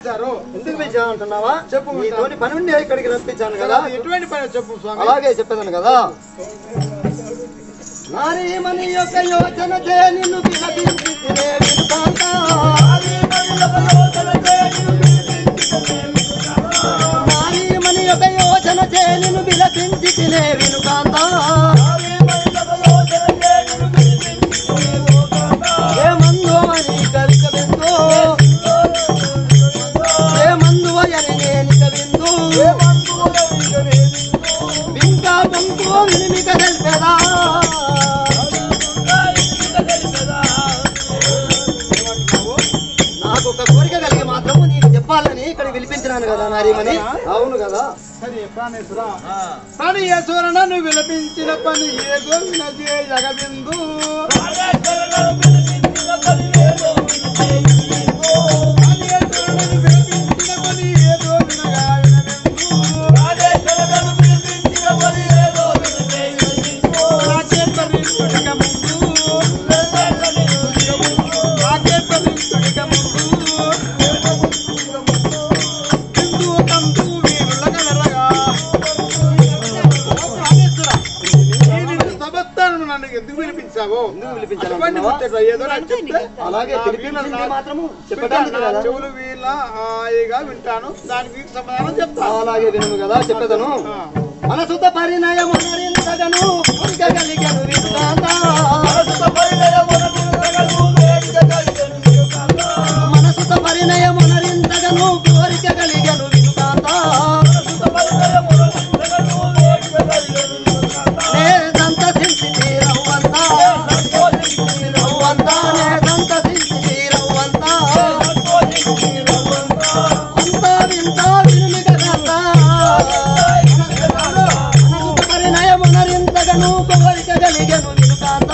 పిలిచారు ఎందుకు పిలిచాను అంటున్నావా చెప్పు నీ తోటి పని ఉండి ఇక్కడికి రప్పించాను కదా ఎటువంటి పని చెప్పు స్వామి అలాగే చెప్పేదాను కదా నారీమణి యొక్క యోచన చే నిన్ను పిలపించి తినే వినుకాంత. నారీమణి యొక్క యోచన చే నిన్ను పిలపించి తినే వినుకాంత ఏ మందు అని కవిక విందు ఏ మందు అని నేను విందు ఇంకా బంకు వినిమిక తెలిపేదా నాకు ఒక కోరిక కలిగి మాత్రము నీకు చెప్పాలని ఇక్కడ పిలిపించినాను కదా నారీమణి అవును కదా సరే ప్రాణేశ్వర ప్రాణేశ్వర నువ్వు విలపించిన పని ఏదో వినజే జగబిందు ప్రాణేశ్వర నువ్వు విలపించిన పని ఏదో వినగా వినబిందు రాకేశ్వరీశ్వరిక ముందు రాకేశ్వరీశ్వరిక ముందు హిందూ తంతు వీరుల కలరగా సమస్తాను నన్ను ఎందుకు పిలిపించావు ఎందుకు పిలిపించాను అటువంటి అంటున్నావా? ముచ్చట ఏదో నాకు చెప్తే అలాగే నా పిలిపించింది వీణ- మాత్రము బిడ్డ, చెప్పడానికి నా కదా చెవులు వీళ్ళ హాయిగా వింటాను దానికి సమాధానం చెప్తాను అలాగే వినుము కదా చెప్పేదను మనసుత పరిణయం అనరింతగను కోరిక కలిగను వినుకాంత మనసుత పరిణయం అనరింతగను కోరిక కలిగను వినుకాంత నేదంత సించి తీరవ్వంత తీరవ్వంత నేదంత సించి తీరవ్వంత అంతా వింత వినుమిగ కథ మనసుత పరిణయం అనరింతగను కోరిక కలిగను వినుకాంత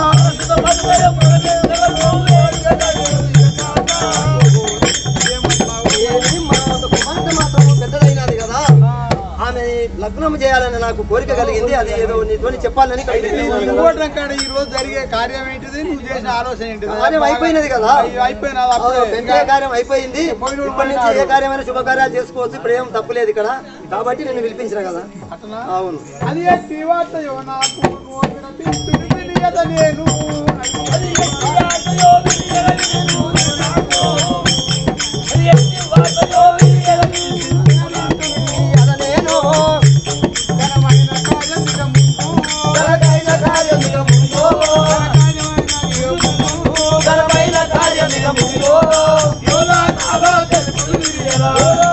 ఏమి మన ఒక కుమార్తె మాత్రము పెద్దదైనది కదా ఆమె లగ్నం చేయాలని నాకు కోరిక కలిగింది అది ఏదో నీతోని చెప్పాలని ఇక్కడ పిలిపించాను కదా. ఇంకోటి కాడ ఈ రోజు జరిగే కార్యం ఏంటిది నువ్వు చేసిన ఆలోచన ఏంటిది కార్యం అయిపోయినది కదా అయ్యో, అయిపోయినది అవును, అప్పుడే. పెంచే కార్యం అయిపోయింది పోయినోడు ఇప్పటి నుంచి ఏ కార్యమైనా శుభకార్యాలు చేసుకోవచ్చు ఇప్పుడు ఏం తప్పులేదు ఇక్కడ కాబట్టి నేను పిలిపించిన కదా అట్లనా? అవును అది ఎట్టి వార్తయో నాకు నోపిన పిస్తుని తెలియద నేను అది ఎట్టి వార్తయో తెలియద నేను నాకు. అది ఎట్టి వార్తయో తెలియద అద నేను ఘనమైన కార్యం ఇక ముందు. ఘనమైన కార్యం ఇక ముందు. ఘనమైన కార్యం ఇక ముందు. ఘనమైన కార్యం ఇక ముందు. యోలా నాలో తెలుపులు తెలియదా?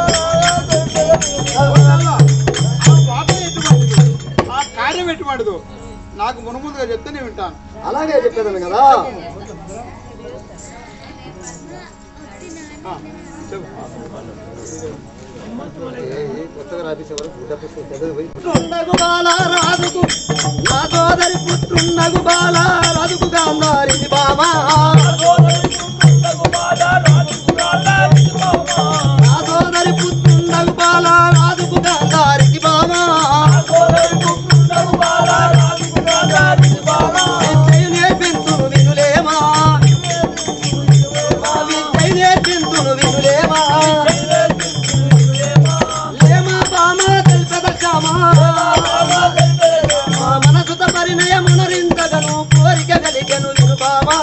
ఆ పాట ఎటువంటిది? ఆ కార్యం ఎటువంటిదో నాకు మునుముందుగా చెప్తే నేను వింటాను అలాగే చెప్పేదాను కదా ఆ, చెప్పు కొత్తగా రాపించేవారు గుడ్డ పుస్తకం చదివి పోయి. పుట్రుండగు బాల రాజుకు నా సోదరి పుట్రుండగు బాల రాజుకు గాంధారి బామా నా సోదరి పుట్రుండగు బాల రాజుకు గాంధారికి బామా విద్యయు నేర్పింతును వినులేమా విద్యయు నేర్పింతును వినులేమా లేమా బామా తెల్పద శ్యామా మా మనసుత పరిణయమునరింతగను కోరిక కలిగను విను బామా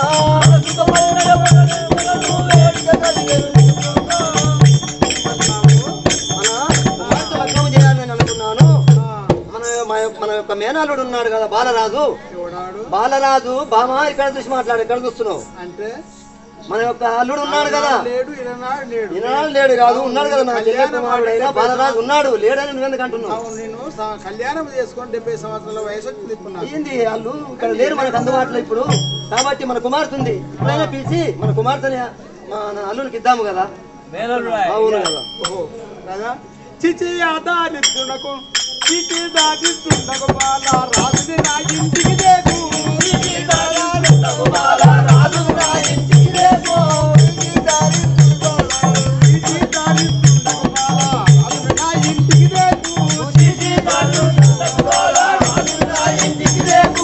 మన కుమార్తె లగ్నం చేయాలని అనుకున్నాను మన మన యొక్క- మన యొక్క మేనాలుడు ఉన్నాడు కదా బాలరాజు ఎవడాడు బాలరాజు బామా ఇక్కడ చూసి మాట్లాడు ఇక్కడ చూస్తున్నావు అంటే మన యొక్క అల్లుడు ఉన్నాడు కదా లేడు ఇరనాడు లేడు ఈనాడు లేడు కాదు ఉన్నాడు కదా నా చెల్లె కుమారుడు అయినా బాలరాజు ఉన్నాడు లేడని నువ్వెందుకు అంటున్నావు అవును నేను స- కళ్యాణం చేసుకొని డెబ్బై సంవత్సరాల వయసు వచ్చింది ఇప్పుడు నాకు. ఏంది వాళ్ళు ఇక్కడ లేరు మనకు అందుబాటులో ఇప్పుడు కాబట్టి మన కుమార్తె ఉంది ఇప్పుడైనా పిలిచి మన కుమార్తెని మన అల్లునికి ఇద్దాము కదా అవును కదా ఓహో కదా చిచి ఆదారిస్తున్నకు చిచి దాటిస్తున్నకు బాల రాజుని నా ఇంటికి దేకు చిచి దాటిస్తున్నకు బాల రాజుని నా ఇంటికి దేకు చిచి దాటిస్తున్నకు బాల రాజుని నా ఇంటికి దేకు చిచి దాటిస్తున్నకు బాల రాజుని నా ఇంటికి దేకు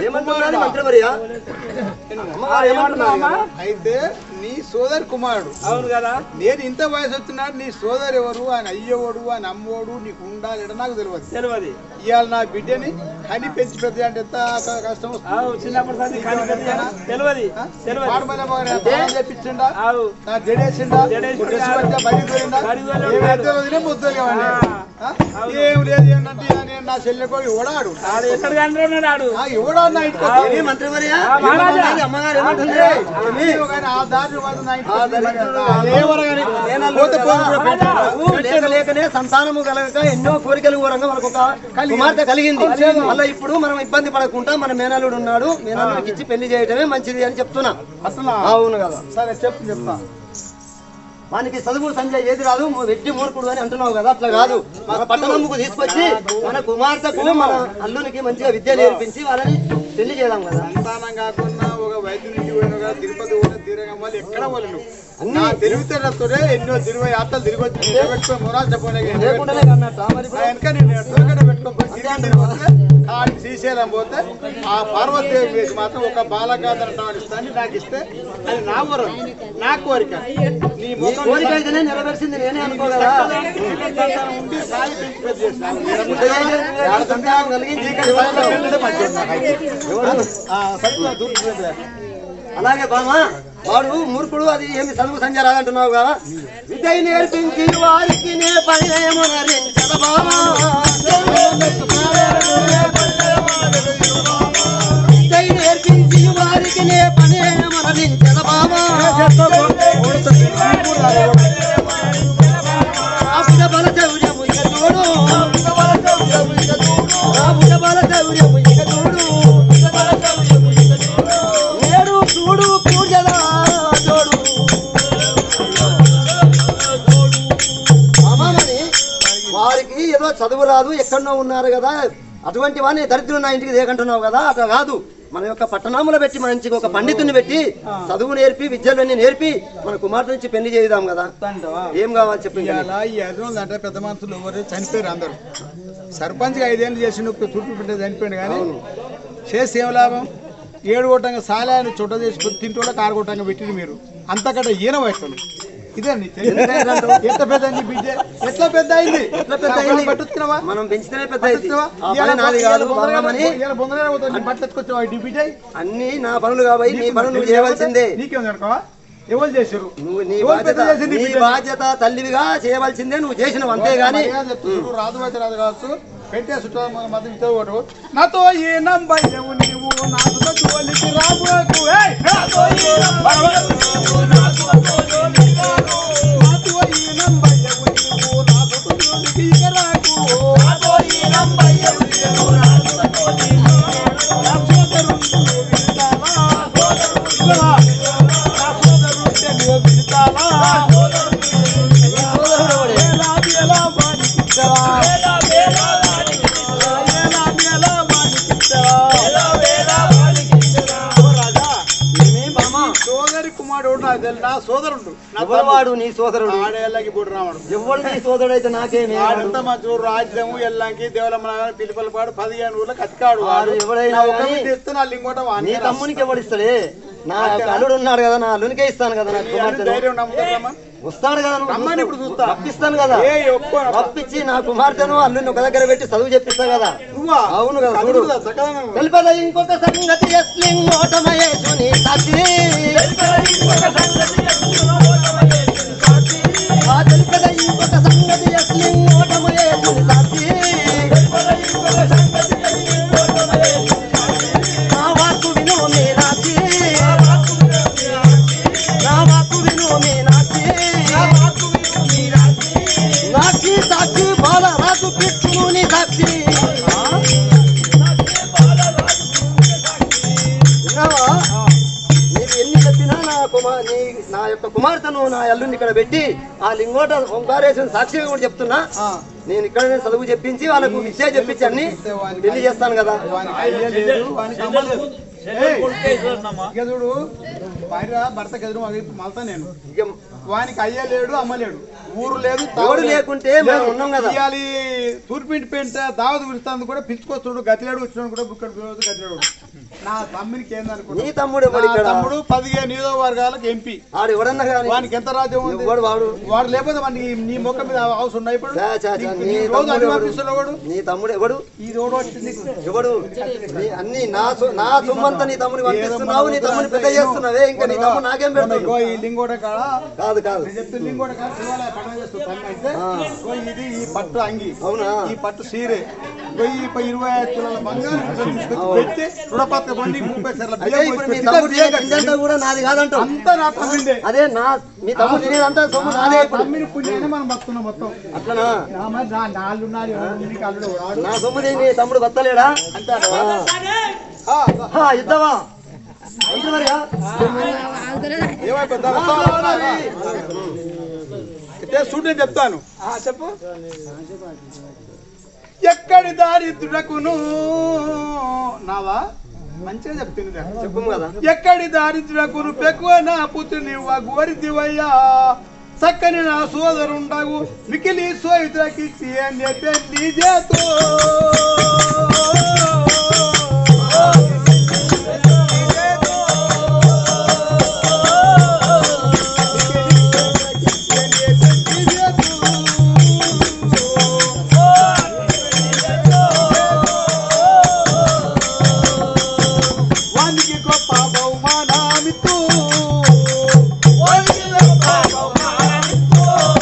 ఏమంటున్నారు మంత్రి వర్య అమ్మగారు ఏమంటున్నారు కదా? అయితే నీ సోదరి కుమారుడు అవును కదా నేను ఇంత వయసు వచ్చినాడు నీ సోదరు ఎవరు ఆయన అయ్యవడు ఆయన అమ్మోడు నీకు ఉండాలి ఎడ నాకు తెలియదు తెలియదు ఇవాళ నా బిడ్డని కని పెంచి పెద్ద అంటే ఎంత క- కష్టం వస్తుంది ఆవు చిన్నప్పటి సంది కానీ తెలియదు ఆ? తెలియదు వాడు మళ్ళీ బాగా నా తాళం చెప్పించిండా ఆవు నా జడేసిండా జడేసిండా? డ్రెస్ పట్టినా బయటికి పోయిండా బయటికి పోయిండా? ఏమైతే వదిలే ముద్దలు కావాలి ఆ. ఏం లేదు ఏంటంటే ఇలా నేను నా చెల్లెకో ఇవ్వడాడు ఆడు ఎక్కడ కానీ ఉన్నాడు ఆడు ఆ ఇవ్వడాడు నా ఇంటికి వచ్చి. ఏమి మంత్రి వర్య ఆ, మహారాజా. ఏమంటున్నారు? అమ్మగారు ఏమంటున్నారు ఏమో కానీ ఆ దారి వాడు నా ఇంటికి ఆ వచ్చి దరిద్రుడు ఆ లేవరు కానీ నేనల్లుడు పోతే పోను కూడా కదా. పెట్టాడు. ఊ, లేక లేకనే సంతానము కలగక ఎన్నో కోరికలు కోరంగా మనకు ఒక కుమార్తె కలిగింది మళ్ళీ ఇప్పుడు మనం ఇబ్బంది పడకుండా మన మేనల్లుడు ఉన్నాడు మేనల్లుడికి ఇచ్చి పెళ్లి చేయటమే మంచిది అని చెప్తున్నా అసలు అవును కదా సరే చెప్పు చెప్తా వానికి చదువు సంజయ్ ఏది రాదు ము- వెట్టి మూర్ఖుడు అని అంటున్నావు కదా అట్లా కాదు మన పట్టణంకు తీసుకొచ్చి మన కుమార్తెకు మన అల్లునికి మంచిగా విద్య నేర్పించి వాళ్ళని పెళ్లి చేద్దాం కదా సంతానం కాకుండా ఒక వైద్యునికి పోయినా కదా తిరుపతి పోయినా తిరగం వాళ్ళు ఎక్కడ వాళ్ళు నా తిరుగుతున్నతోనే ఎన్నో తిరుగు యాత్రలు తిరిగి వచ్చి నిలబెట్టుకొని మొరాలు చెప్పలేక లేకుండానే కన్నట్ట మరి నా వెనక నేను దొరకడ పెట్టుకొని తిరిగి తిరిగి వస్తే కాడికి శ్రీశైలం పోతే ఆ పార్వతీదేవి వేసి మాత్రం ఒక బాలగాథన ఇస్తాను నాకు ఇస్తే అది నా వరం నా కోరిక నీ ఈ ముఖం కోరిక అయితేనే నెరవేర్చింది నేనే అనుకో కదా సంతానం ఉండి సాయి పెంచి పెద్ద చేస్తాను. ఏడ సంతానం కలిగించి ఇక్కడ ఎవరైనా ఇవ్వడం. పెళ్ళిడే మంచిది నాకైతే. ఎవరు? ఆ, సరిగ్గా దూరం అలాగే బామా వాడు మూర్ఖుడు అది ఏమి చదువు సంజయ్ రాదంటున్నావు కదా విద్య నేర్పించి వారికి నే పర్యమనరించద బామా విద్య నేర్పించి వారికి నే పర్యమనరించద బామా అప్పుడ బల చౌర్యము ఇక చూడు అప్పుడ బల చౌర్యము ఇక చూడు నేడు చూడు పూజలా తోడు మామని వారికి ఏదో చదువు రాదు ఎక్కడో ఉన్నారు కదా అటువంటి వాడిని దరిద్రులు నా ఇంటికి దేకంటున్నావు కదా అట్లా కాదు మన యొక్క పట్టణాములు పెట్టి మంచిగా ఒక పండితుని పెట్టి చదువు నేర్పి విద్యలన్నీ నేర్పి మన కుమార్తె నుంచి పెళ్లి చేద్దాం కదా ఏం కావాలి చెప్పి ఇలా ఈ యజమానులు అంటే పెద్ద మనుషులు ఎవరు చనిపోయారు అందరూ సర్పంచ్గా ఐదేళ్ళు చేసి నువ్వు తుర్పు పెట్టే చనిపోయాడు కానీ చేసి ఏం లాభం ఏడు కొట్టంగా సాలాన్ని చుట్ట చేసి తింటోళ్ళ కారు కొట్టంగా పెట్టింది మీరు అంతకంటే ఈయన వయసులు ఇదే నీ తెలివి. ఎంత పెద్ద నీ బిడ్డ ఎట్లా పెద్ద అయింది ఎట్లా పెద్ద అయింది? పట్టుకున్నావా మనం పెంచితేనే పెద్ద అయింది ఆ పని నాది కాదు బాగమని బట్ట ఎత్తుకొచ్చావా ఈ బిడ్డ అన్ని నా పనులు కాబట్టి నీ పనులు నువ్వు చేయవలసిందే నీకేం అనుకోవా ఎవరు చేశారు నువ్వు నీ ఎవరు పెద్ద బాధ్యత చేసింది నీ బిడ్డని? బాధ్యత తల్లివిగా చేయవలసిందే నువ్వు చేసినవు అంతేగాని మర్యాద చెప్తున్నారు, రాదు అయితే రాదు కావచ్చు పెట్టే చుట్టాలు మన మధ్య ఇద్దరు ఒకడు నాతో ఏ నంబయ్యవు నీవు నాతో జోలికి రాబోకు ఏయ్! నాతో ఈ నంబయ్యవు నీవు, నాతో ఈ నంబయ్యవు నీవు, నాతో జోలికి ఇక రాకు. నా సోదరుండు విడతావా? ఇదిగో, నా సోదరుంటే నువ్వు విడతావా? ఎలా ఎలా వానికిచ్చరా? ఎలా ఎలా వానికిచ్చరా? ఓ రాజా, ఏమి బామా సోదరి కుమారుడు నాకు తెలుసు నా సోదరుడు నా ఎవరు వాడు నీ సోదరుడు ఆడేళ్ళకి బుడ్డు రావడం ఎవరు నీ సోదరుడు అయితే నాకేమి ఆడంతా మా చూడు రాజ్యము ఎల్లంకి దేవలమ్మ పిలుపల పాడు పదిహేను ఊర్లకు అతికాడు వాడు వాడు ఎవడైనా నా ఒక్క కానీ బిడ్డ ఇస్తే నా లింగోట నీ వాని తమ్మునికి ఎవడిస్తాడే నా యొక్క అల్లుడు ఉన్నాడు కదా నా అల్లునికే ఇస్తాను కదా నా కుమార్తెను ధైర్యం నమ్ముతారమ్మా వస్తాడు కదా నువ్వు రమ్మని ఇప్పుడు చూస్తా. రప్పిస్తాను కదా ఏ ఒక్క రప్పించి నా కుమార్తెను అల్లుని ఒక దగ్గర పెట్టి చదువు చెప్పిస్తా కదా నువ్వా అవును కదా చూడు చదువుదా, చక్కదనం. తెలుపద ఇంకొక సంగతి ఎస్లింగ్ ఓటమయేసుని సాక్షి ఆ తెలుపద ఇంకొక సంగతి ఎస్లింగ్ ఓటమయేసుని సాక్షి నా వాక్కు విను మీనాక్షి నా వాక్కు విను మీనాక్షి నాక్షి సాక్షి బాల రాజు కృష్ణుని సాక్షి విన్నావా నీకు ఎన్ని చెప్పినా నా కుమార్ నీ నా యొక్క కుమార్తెను నా అల్లుని ఇక్కడ పెట్టి ఆ లింగోట ఓంకారేశ్వర సాక్షిగా కూడా చెప్తున్నా ఆ, నేను ఇక్కడ చదువు చెప్పించి వాళ్ళకు విద్య చెప్పించి అన్ని పెళ్లి చేస్తాను కదా వానికి అయ్యే లేదు వానికి అమ్మ లేదు ఏయ్, ఇక చూడు భార్య భర్తకి ఎదురు మళ్తా నేను ఇక వానికి అయ్యే లేడు అమ్మ లేడు ఊరు లేదు తావు ఎవడు లేదు. లేకుంటే మనం ఉన్నాం కదా. ఇవాళ తూర్పింటి పెంట దావత్ పిలుస్తాను కూడా పిలుచుకొస్తుడు గతిలేడు వచ్చినాడు కూడా బుక్కడు గతిలేడు నా తమ్మునికి ఏందనుకున్నా నీ తమ్ముడు ఎవడు నా ఇక్కడ తమ్ముడు పదిహేను నియోజక వర్గాలకు ఎంపీ ఆడు ఎవడన్నా కానీ వానికి ఎంత రాజ్యం ఉంది ఎవడు వాడు వాడు లేకపోతే వాడికి నీ మొక్క మీద హౌస్ ఉన్నాయి ఇప్పుడు చా, చా, చా, నీకు- నీ నీకు రోజు తమ్ముడు ఎవడు? అభిమానిస్తున్నావు వాడు నీ తమ్ముడు ఎవడు ఇది ఎవడు వచ్చింది ఎవడు నీ అన్ని నా సొ- నా సొమ్మంతా నీ తమ్ముడికి పంపిస్తున్నావు నీ తమ్ముడిని పెద్ద చేస్తున్నావే ఇంకా నీ తమ్ముడు నాకేం పెడతాడు ఇగో ఈ లింగోడ కాడ కాదు కాదు నేను చెప్తే లింగోడ కాడ శివాలయ పండుగ చేస్తూ పండుగ అయితే ఇగో ఇది ఈ పట్టు అంగి అవునా ఈ పట్టు సీరే ఇగో ఈ ప- ఇరవై ఐదు తులాల బంగారం తీసుకొని తీసుకొచ్చి పెట్టి రుణపత్ర బండి ముప్పై సార్లు అదే బియ్యం ఇప్పుడు పోసి మీ పెట్టి తమ్ముడు బియ్యం తినే ఇదంతా కూడా నాది కాదంటావు అంతా నా తమ్మిండే అదే నా మీ తమ్ముడు తినేదంతా సొమ్ము నాదే ఇప్పుడు తమ్మిని పుణ్యాన్ని మనం బతున్నాం మొత్తం అట్లనా నా మరి నా నాళ్ళు ఉన్నారు నీకు అల్లుడు వాడు నా సొమ్ము తిని నీ తమ్ముడు బతలేడా ఆ, హా, ఇద్దామా అంతే మరిగా? ఏమైపోద్దా అయితే చూడు నేను చెప్తాను చెప్పు ఎక్కడి దారిద్రుడకును నావా మంచిగా చెప్తుంది చెప్పము కదా ఎక్కడి దారిద్రుడకును పెక్కువ నా పుత్రుని గోరి దివయ్యా చక్కని నా సోదరుండగు మికిలి సోయితులకిచ్చి అని పెళ్లి చేతో వానికి గొప్ప బహుమానమిత్తు వానికి గొప్ప బహుమానమిత్తు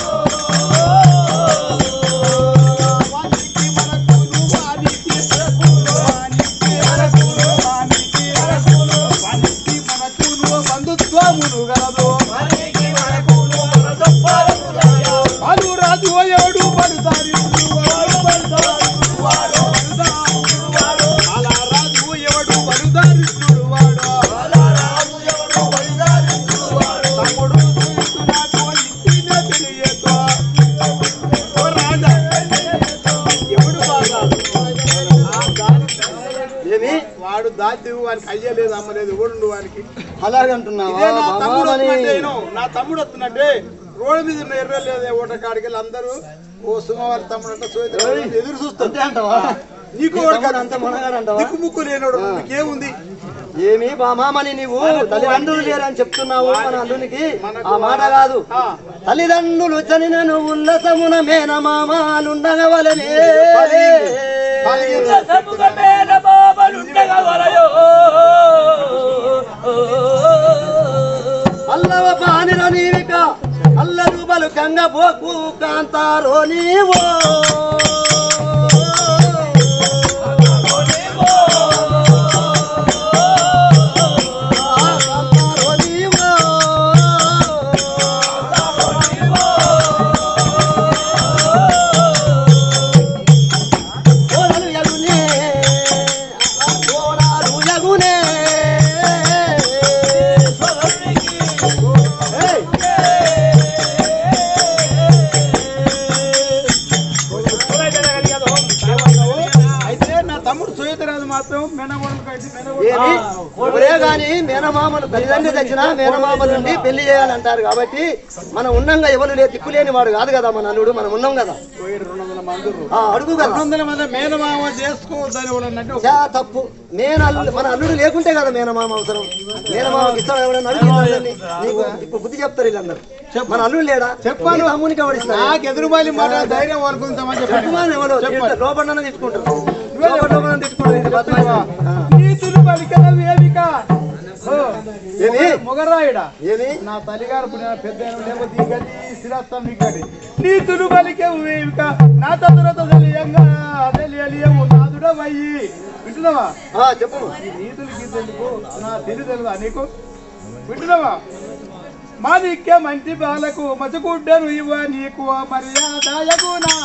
వానికి మనకును వానికి మనకును వానికి మనకును వానికి మనకును వానికి మనకును బంధుత్వమును గలదు వానికి మనకును బంధుత్వమును గలదు వాడు రాజు ఏడు పడతారు వాడు పడతారు వాడు పడతారు వాడు అలా రాజు ఎవడు పడతారు వాడు అలా రాజు ఎవడు పడతారు వాడు తమ్ముడు చూస్తున్నాడు ఇంటినే తెలియదు ఓ రాజా ఎవడు బాగా ఆ దారి ఏమి వాడు దాచి వానికి అయ్యలేదు అమ్మలేదు ఎవడు వానికి అలాగంటున్నావా ఇదే నా తమ్ముడు బాబామని వస్తున్నట్టే ఈయన. నా తమ్ముడు వస్తున్నట్టే రోడ్డు మీద ఉన్న ఎర్రలేదు ఓట కాడికి వెళ్ళి అందరూ ఓ సుమవారి తమ్ముడు అంటే సోదరు ఎదురు అంతే చూస్తారు అంటావా నీకు నీ వాడు తమ్ముడు అంత మొనగాడు అంటావా దిక్కు ముక్కు లేనోడు నీకేముంది ఏమి బామామని నీవు తల్లిదండ్రులు లేరని చెప్తున్నావు మన అల్లునికి మనకు ఆ మాట కాదు ఆ. తల్లిదండ్రులు చనిన నువ్వు ఉల్లసమున మేన మామాలుండగవలనే అల్లవ పానిర నీవిక అల్లరు బలు కంగ పోకు కాంతారో నీవో కాంతారో నీవో. ఓడలు యగునే, ఓడాలు యగునే. ఏయ్. అయితే నా తమ్ముడు సుయతరాజు మాత్రం మెనగోడలకు అయితే ఏమి మెనగోడ ఒరే గాని మేనమామలు తల్లిదండ్రులు తెచ్చినా మేనమామల నుండి పెళ్లి చేయాలంటారు కాబట్టి మనం ఉన్నాంగా ఎవరు లే దిక్కులేని వాడు కాదు కదా మన అల్లుడు మనం ఉన్నాం కదా రెండు వందల మంది ఉర్రు. ఆ అడుగు రెండు కదా వందల మంది మేనమామ చేసుకోవద్దని కూడా అన్నట్టు ఒక- చా తప్పు మేన అల్లుడు మన అల్లుడు లేకుంటే కదా మేనమామ అవసరం మేనమామకి ఇస్తాడు ఎవడన్నా అడుగు ఇస్తాడని. నీకు ఇప్పుడు బుద్ధి చెప్తారు వీళ్ళందరూ మన అల్లుడు లేడా చెప్పాను. నీ తమ్మునికి ఎవడిస్తాడు నాకు ఎదురుబాలి మాట ధైర్యం వరకుంటామని చెప్పాను చెప్పమని ఎవడు చెప్పాను. లోపల తీసుకుంటారు లోపల లోపల తీసుకుంటారు ఇది బదమాయిషి. ఆ. నీతులు పలికల వేదిక ఓ, ఏమి మొగరాయుడా ఏమి నా తల్లిగారు పుణ్య పెద్ద లేకపోతే ఈ గది స్థిరత్వం ఈ గది నీతులు పలికే వేదిక నా తదురత తెలియంగా తెలియలియము నాదుడవయ్యి వింటున్నావా ఆ, చెప్పు ఈ నీతులు గీతెందుకు నా తెలి తెలుదా నీకు వింటున్నావా మాదిక్య మంచి బాలకు మచగుడ్డను ఇవ్వ నీకు మర్యాదయగునా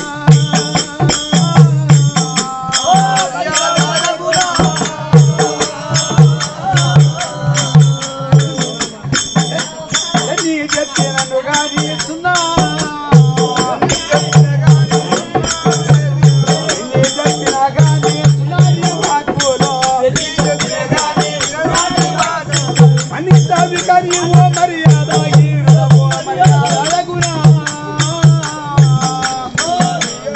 నీ చెప్పినను గాని సున్నా నీ చెప్పిన గాని సునాని వాక్కులో మనిషి కానీ ఓ మర్యాద ఈరుల ఓ మర్యాద గుణ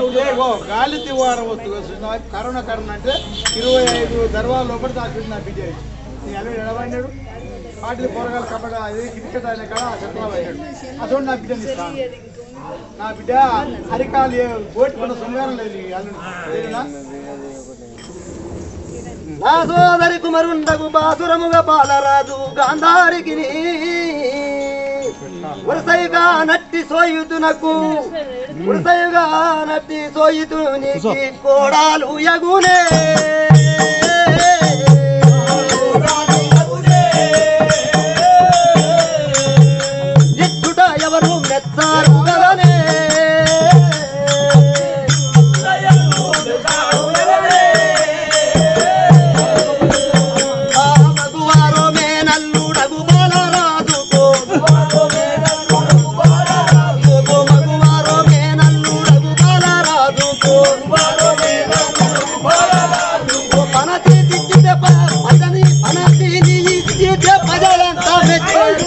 దేవుడు ఏగో గాలి తివారం వస్తుంది చూసినా కరోనా కరోనా అంటే ఇరవై ఐదు దర్వాల లోపల దాచుంది నా బిడ్డ నీ అల్లుడు ఎడబడినాడు వాటిని పొరగాలు కబడ్డీ అది క్రికెట్ అయిన కాడ చెత్తలో పడ్డాడు అటువంటి నా బిడ్డని ఇస్తాను నా బిడ్డ అరికాలు గోటి పన్న శృంగారం లేదు నీ అల్లుడు తెలియదా? నా సోదరి కుమరుండగు బాసురముగా పాలరాజు గాంధారికి వరుసైగా నట్టి సోయుతునకు వరుసైగా నట్టి సోయుతు నీకి కోడాలు యగునే ఇచ్చుట ఎవరు మెత్తారు కదనే ఆ మగువారో మేనల్లుడగు బాలరాజుకో మగువారో మేనల్లుడగు బాలరాజుకో మనకి తిచ్చితే ప- అతని మనకి నీ ఇచ్చితే ప్రజలంతా మెచ్చారు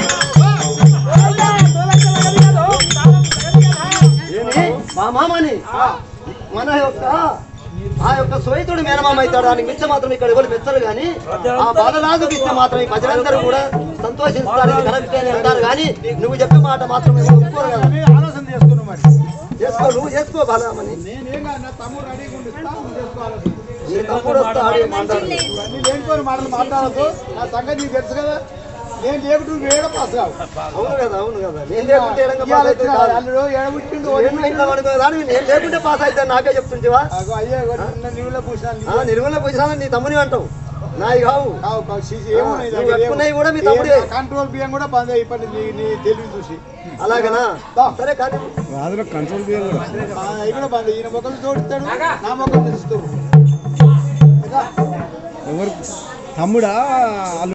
ఏమి? మా మామని మన యొక్క ఆ యొక్క సోయితుడు మేనమామ అవుతాడు దానికి మిచ్చ మాత్రం ఇక్కడ ఎవరు మెచ్చరు కానీ ఆ బాలరాజుకి ఇస్తే మాత్రం ఈ ప్రజలందరూ కూడా సంతోషిస్తారు ఇది కరెక్ట్ అని అంటారు కానీ నువ్వు చెప్పే మాట మాత్రం ఎవరు ఒప్పుకోరు కదా అని ఆలోచన చేసుకున్నాం మరి చేసుకో నువ్వు చేసుకో బాలరామని నేనేం కాదు నా తమ్ముడు రెడీగా ఉండి ఇస్తా నువ్వు చేసుకో ఆలోచన నీ తమ్ముడు వస్తాడు మాట్లాడు ఇవన్నీ లేనిపోయిన మాటలు మాట్లాడదు నా సంగతి నీకు తెలుసు కదా నేను లేకుంటే నువ్వు ఏడ పాస్ కావు అవును కదా అవును కదా నేను లేకుంటే ఎడంగా పాస్ అయితే కాదు. అల్లుడు ఏడబుట్టిండు నేను ఇట్లా అనుకునేదాన్ని నేను లేకుంటే పాస్ అయితే నాకే చెప్తుంటివా అయ్యే నిన్న నీళ్ళ పూసాను ఆ, నిర్మల పొజిషన్ నీ తమ్ముని అంటావు నాయి కావు కావు కావు సీసీ ఏమున్నాయి నువ్వు ఎక్కున్నాయి కూడా మీ తమ్ముడే. కంట్రోల్ బియ్యం కూడా బంద్ అయిపోయింది నీ నీ తెలివి చూసి అలాగనా దా. సరే కానీ ఆ, అవి కూడా బంద్ ఈయన మొక్కలు జోడిస్తాడు నా మొక్కలు తెలుస్తాడు ఎవరు తమ్ముడా